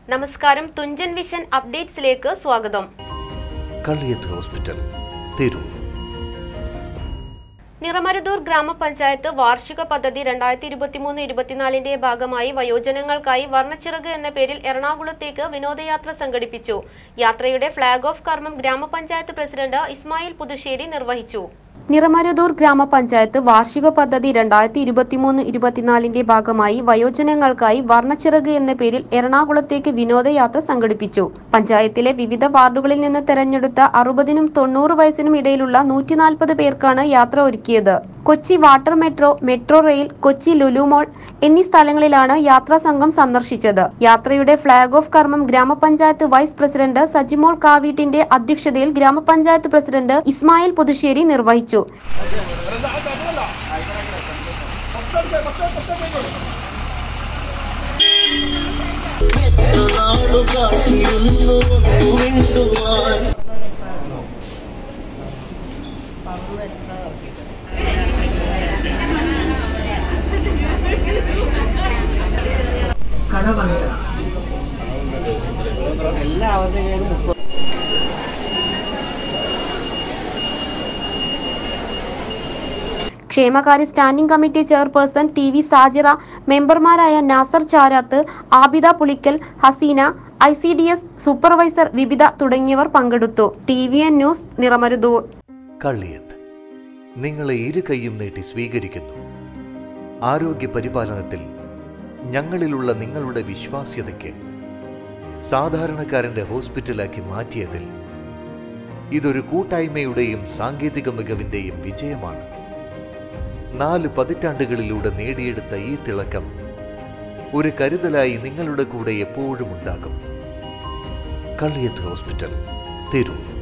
നമസ്കാരം തുഞ്ചൻ വിഷൻ അപ്ഡേറ്റ്സിലേക്ക് സ്വാഗതം കള്ളിയത്ത് ഹോസ്പിറ്റൽ തിരൂർ നിറമരുതൂർ ഗ്രാമപഞ്ചായത്ത് വാർഷിക പദ്ധതി രണ്ടായിരത്തി ഇരുപത്തിമൂന്ന് ഇരുപത്തിനാലിന്റെ ഭാഗമായി വയോജനങ്ങൾക്കായി വർണ്ണച്ചിറക് എന്ന പേരിൽ എറണാകുളത്തേക്ക് വിനോദയാത്ര സംഘടിപ്പിച്ചു യാത്രയുടെ ഫ്ളാഗ് ഓഫ് കർമ്മം ഗ്രാമപഞ്ചായത്ത് പ്രസിഡന്റ് ഇസ്മായിൽ പുതുശ്ശേരി നിർവഹിച്ചു നിറമരുതൂർ ഗ്രാമപഞ്ചായത്ത് വാർഷിക പദ്ധതി രണ്ടായിരത്തി ഇരുപത്തിമൂന്ന് ഇരുപത്തിനാലിന്റെ ഭാഗമായി വയോജനങ്ങൾക്കായി വർണ്ണച്ചിറക് എന്ന പേരിൽ എറണാകുളത്തേക്ക് വിനോദയാത്ര സംഘടിപ്പിച്ചു പഞ്ചായത്തിലെ വിവിധ വാർഡുകളിൽ നിന്ന് തെരഞ്ഞെടുത്ത അറുപതിനും തൊണ്ണൂറ് വയസ്സിനും ഇടയിലുള്ള നൂറ്റി നാൽപ്പത് പേർക്കാണ് യാത്ര ഒരുക്കിയത് Kochi water metro metro rail Kochi Lulu Mall എന്നീ സ്ഥലങ്ങളിലാണ് യാത്രാ സംഘം സന്ദർശിച്ചത് യാത്രയുടെ ഫ്ളാഗ് ഓഫ് കർമ്മം ഗ്രാമപഞ്ചായത്ത് വൈസ് പ്രസിഡന്റ് സജിമോൾ കാവീട്ടിന്റെ അധ്യക്ഷതയിൽ ഗ്രാമപഞ്ചായത്ത് പ്രസിഡന്റ് ഇസ്മായിൽ പുതുശ്ശേരി നിർവഹിച്ചു നാളു കാത്തിരുന്നു മിണ്ടുവാൻ ക്ഷേമകാര്യ standing committee chairperson T V Sajira മെമ്പർമാരായ Nasar Charath Abida Pulikkal Haseena I C D S supervisor വിവിധ തുടങ്ങിയവർ പങ്കെടുത്തു T V N news Niramaruthur Kalliyath നിങ്ങളെ ഇരു കൈയും നീട്ടി സ്വീകരിക്കുന്നു ആരോഗ്യ പരിപാലനത്തിൽ ഞങ്ങളിലുള്ള നിങ്ങളുടെ വിശ്വാസ്യതയ്ക്ക് സാധാരണക്കാരന്റെ ഹോസ്പിറ്റലാക്കി മാറ്റിയതിൽ ഇതൊരു കൂട്ടായ്മയുടെയും സാങ്കേതിക മികവിന്റെയും വിജയമാണ് നാല് പതിറ്റാണ്ടുകളിലൂടെ നേടിയെടുത്ത ഈ തിളക്കം ഒരു കരുതലായി നിങ്ങളുടെ കൂടെ എപ്പോഴും ഉണ്ടാകും കള്ളിയത്ത് ഹോസ്പിറ്റൽ തിരൂർ